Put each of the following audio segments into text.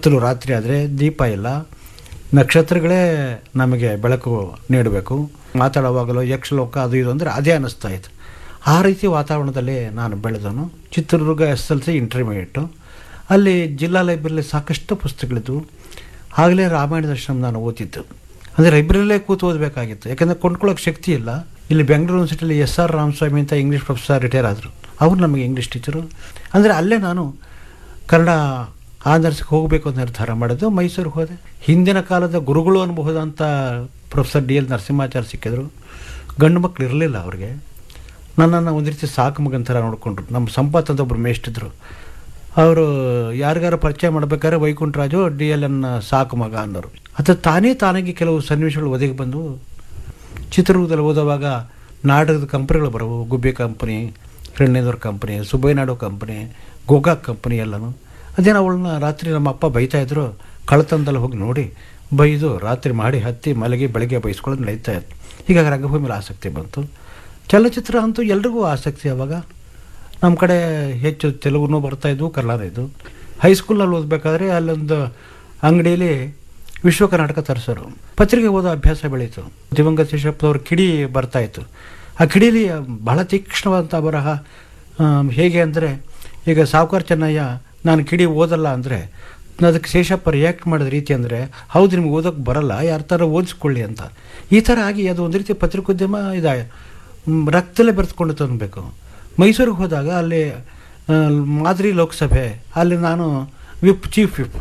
ಕತ್ತಲು ರಾತ್ರಿ ಆದರೆ ದೀಪ ಇಲ್ಲ ನಕ್ಷತ್ರಗಳೇ ನಮಗೆ ಬೆಳಕು ನೀಡಬೇಕು ಮಾತಾಡುವಾಗಲೂ ಯಕ್ಷಲೋಕ ಅದು ಇದು ಅಂದರೆ ಅದೇ ಅನ್ನಿಸ್ತಾ ಇತ್ತು ಆ ರೀತಿ ವಾತಾವರಣದಲ್ಲಿ ನಾನು ಬೆಳೆದವನು Chitradurga S L C intermediate ಅಲ್ಲಿ ಜಿಲ್ಲಾ ಲೈಬ್ರರಿಲಿ ಸಾಕಷ್ಟು ಪುಸ್ತಕಗಳಿದ್ವು ಆಗಲೇ ರಾಮಾಯಣ ದರ್ಶನ ನಾನು ಓದಿದ್ದು ಅಂದರೆ ಲೈಬ್ರರಿಲೇ ಕೂತು ಓದಬೇಕಾಗಿತ್ತು ಯಾಕಂದರೆ ಕೊಂಡ್ಕೊಳ್ಳೋಕೆ ಶಕ್ತಿ ಇಲ್ಲ ಇಲ್ಲಿ ಬೆಂಗಳೂರು ಯೂನಿವರ್ಸಿಟಿಯಲ್ಲಿ ಎಸ್ ಆರ್ ರಾಮಸ್ವಾಮಿ ಅಂತ ಇಂಗ್ಲೀಷ್ ಪ್ರೊಫೆಸರ್ ರಿಟೈರ್ ಆದರು ಅವರು ನಮಗೆ ಇಂಗ್ಲೀಷ್ ಟೀಚರು ಅಂದರೆ ಅಲ್ಲೇ ನಾನು ಕನ್ನಡ ಆನರ್ಸ್ಗೆ ಹೋಗಬೇಕು ಅಂತ ನಿರ್ಧಾರ ಮಾಡಿದ್ದು ಮೈಸೂರಿಗೆ ಹೋದೆ ಹಿಂದಿನ ಕಾಲದ ಗುರುಗಳು ಅನ್ಬಹುದಂತ ಪ್ರೊಫೆಸರ್ ಡಿ ಎಲ್ ನರಸಿಂಹಾಚಾರ್ಯ ಸಿಕ್ಕಿದ್ರು ಗಂಡು ಮಕ್ಕಳು ಇರಲಿಲ್ಲ ಅವ್ರಿಗೆ ನನ್ನನ್ನು ಒಂದು ರೀತಿ ಸಾಕು ಮಗನ ಥರ ನೋಡಿಕೊಂಡ್ರು ನಮ್ಮ ಸಂಪತ್ ಅಂತ ಒಬ್ಬರು ಮೇಷ್ಟಿದ್ರು ಅವರು ಯಾರಿಗಾರು ಪರಿಚಯ ಮಾಡ್ಬೇಕಾದ್ರೆ ವೈಕುಂಠರಾಜು ಡಿ ಎಲ್ ಎನ್ ಸಾಕು ಮಗ ಅನ್ನೋರು ಅದು ತಾನೇ ತಾನಾಗಿ ಕೆಲವು ಸನ್ನಿವೇಶಗಳು ಒದಗಿ ಬಂದು ಚಿತ್ರದುರ್ಗದಲ್ಲಿ ಓದುವಾಗ ನಾಟಕದ ಕಂಪ್ನಿಗಳು ಬರವು ಗುಬ್ಬಿ ಕಂಪ್ನಿ ಹಿರಣ್ಯದವ್ರ company Subbaiah Naidu company Gokak company ಎಲ್ಲನೂ ಅದೇನೋ ಅವಳನ್ನ ರಾತ್ರಿ ನಮ್ಮ ಅಪ್ಪ ಬೈತಾ ಇದ್ರು ಕಳ್ತನದಲ್ಲಿ ಹೋಗಿ ನೋಡಿ ಬೈದು ರಾತ್ರಿ ಮಾಡಿ ಹತ್ತಿ ಮಲಗಿ ಬೆಳಗ್ಗೆ ಬೈಸ್ಕೊಳ್ಳೋದು ನಡೀತಾ ಇತ್ತು ಹೀಗಾಗಿ ರಂಗಭೂಮಿಲಿ ಆಸಕ್ತಿ ಬಂತು ಚಲನಚಿತ್ರ ಅಂತೂ ಎಲ್ರಿಗೂ ಆಸಕ್ತಿ ಅವಾಗ ನಮ್ಮ ಕಡೆ ಹೆಚ್ಚು ತೆಲುಗುನೂ ಬರ್ತಾಯಿದ್ವು ಕನ್ನಡ ಇದ್ವು ಹೈಸ್ಕೂಲ್ನಲ್ಲಿ ಓದಬೇಕಾದ್ರೆ ಅಲ್ಲೊಂದು ಅಂಗಡಿಯಲ್ಲಿ ವಿಶ್ವ ಕರ್ನಾಟಕ ತರಿಸೋರು ಪತ್ರಿಕೆ ಓದೋ ಅಭ್ಯಾಸ ಬೆಳೀತು ದಿವಂಗತ ಶೇಷಪ್ಪನವ್ರ ಕಿಡಿ ಬರ್ತಾಯಿತ್ತು ಆ ಕಿಡೀಲಿ ಬಹಳ ತೀಕ್ಷ್ಣವಾದಂಥ ಬರಹ ಆಮ್, ಹೇಗೆ ಅಂದರೆ ಈಗ ಸಾವುಕಾರ ಚೆನ್ನಯ್ಯ ನಾನು ಕಿಡಿ ಓದಲ್ಲ ಅಂದರೆ ಅದಕ್ಕೆ ಶೇಷಪ್ಪ ರಿಯಾಕ್ಟ್ ಮಾಡಿದ ರೀತಿ ಅಂದರೆ ಹೌದು ನಿಮ್ಗೆ ಓದೋಕ್ಕೆ ಬರಲ್ಲ ಯಾರ ಥರ ಓದಿಸ್ಕೊಳ್ಳಿ ಅಂತ ಈ ಥರ ಆಗಿ ಅದು ಒಂದು ರೀತಿ ಪತ್ರಿಕೋದ್ಯಮ ಇದೆ ಮ್, ರಕ್ತದಲ್ಲೇ ಬೆರೆಸ್ಕೊಂಡು ತಂದಬೇಕು ಮೈಸೂರಿಗೆ ಹೋದಾಗ ಅಲ್ಲಿ ಆ, ಮಾದರಿ ಲೋಕಸಭೆ ಅಲ್ಲಿ ನಾನು ವಿಪ್ ಚೀಫ್ ವಿಪ್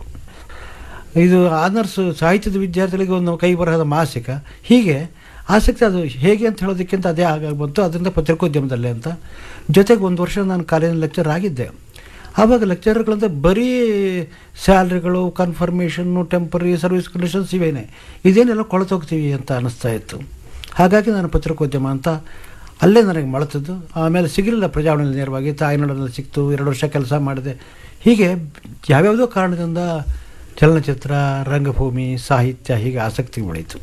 ಇದು ಆನರ್ಸ್ ಸಾಹಿತ್ಯದ ವಿದ್ಯಾರ್ಥಿಗಳಿಗೆ ಒಂದು ಕೈ ಬರಹದ ಮಾಸಿಕ ಹೀಗೆ ಆಸಕ್ತಿ ಅದು ಹೇಗೆ ಅಂತ ಹೇಳೋದಕ್ಕಿಂತ ಅದೇ ಆಗಾಗ ಬಂತು ಅದರಿಂದ ಪತ್ರಿಕೋದ್ಯಮದಲ್ಲೇ ಅಂತ ಜೊತೆಗೆ ಒಂದು ವರ್ಷ ನಾನು ಕಾಲೇಜಿನ ಲೆಕ್ಚರ್ ಆಗಿದ್ದೆ ಆವಾಗ ಲೆಕ್ಚರ್ಗಳಂತ ಬರೀ ಸ್ಯಾಲ್ರಿಗಳು ಕನ್ಫರ್ಮೇಷನ್ನು ಟೆಂಪರರಿ ಸರ್ವಿಸ್ ಕಂಡೀಷನ್ಸ್ ಇವೇನೆ ಇದೇನೆಲ್ಲ ಕೊಳ್ತೋಗ್ತೀವಿ ಅಂತ ಅನ್ನಿಸ್ತಾ ಇತ್ತು ಹಾಗಾಗಿ ನಾನು ಪತ್ರಿಕೋದ್ಯಮ ಅಂತ ಅಲ್ಲೇ ನನಗೆ ಮಳತದ್ದು ಆಮೇಲೆ ಸಿಗಲಿಲ್ಲ ಪ್ರಜಾವಣೆಯಲ್ಲಿ ನೇರವಾಗಿ ತಾಯ್ನಾಡಿನಲ್ಲಿ ಸಿಕ್ತು ಎರಡು ವರ್ಷ ಕೆಲಸ ಮಾಡಿದೆ ಹೀಗೆ ಯಾವ್ಯಾವುದೋ ಕಾರಣದಿಂದ ಚಲನಚಿತ್ರ ರಂಗಭೂಮಿ ಸಾಹಿತ್ಯ ಹೀಗೆ ಆಸಕ್ತಿ ಬೆಳೀತು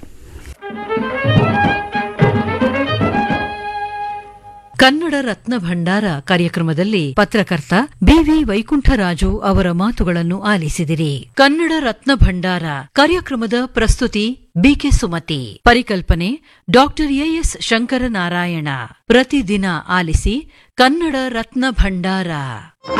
ಕನ್ನಡ ರತ್ನ ಭಂಡಾರ ಕಾರ್ಯಕ್ರಮದಲ್ಲಿ ಪತ್ರಕರ್ತ ಬಿವಿ ವೈಕುಂಠರಾಜು ಅವರ ಮಾತುಗಳನ್ನು ಆಲಿಸಿದಿರಿ ಕನ್ನಡ ರತ್ನ ಭಂಡಾರ ಕಾರ್ಯಕ್ರಮದ ಪ್ರಸ್ತುತಿ ಬಿಕೆ ಸುಮತಿ ಪರಿಕಲ್ಪನೆ ಡಾಕ್ಟರ್ ಎಎಸ್ ಶಂಕರನಾರಾಯಣ ಪ್ರತಿದಿನ ಆಲಿಸಿ ಕನ್ನಡ ರತ್ನ ಭಂಡಾರ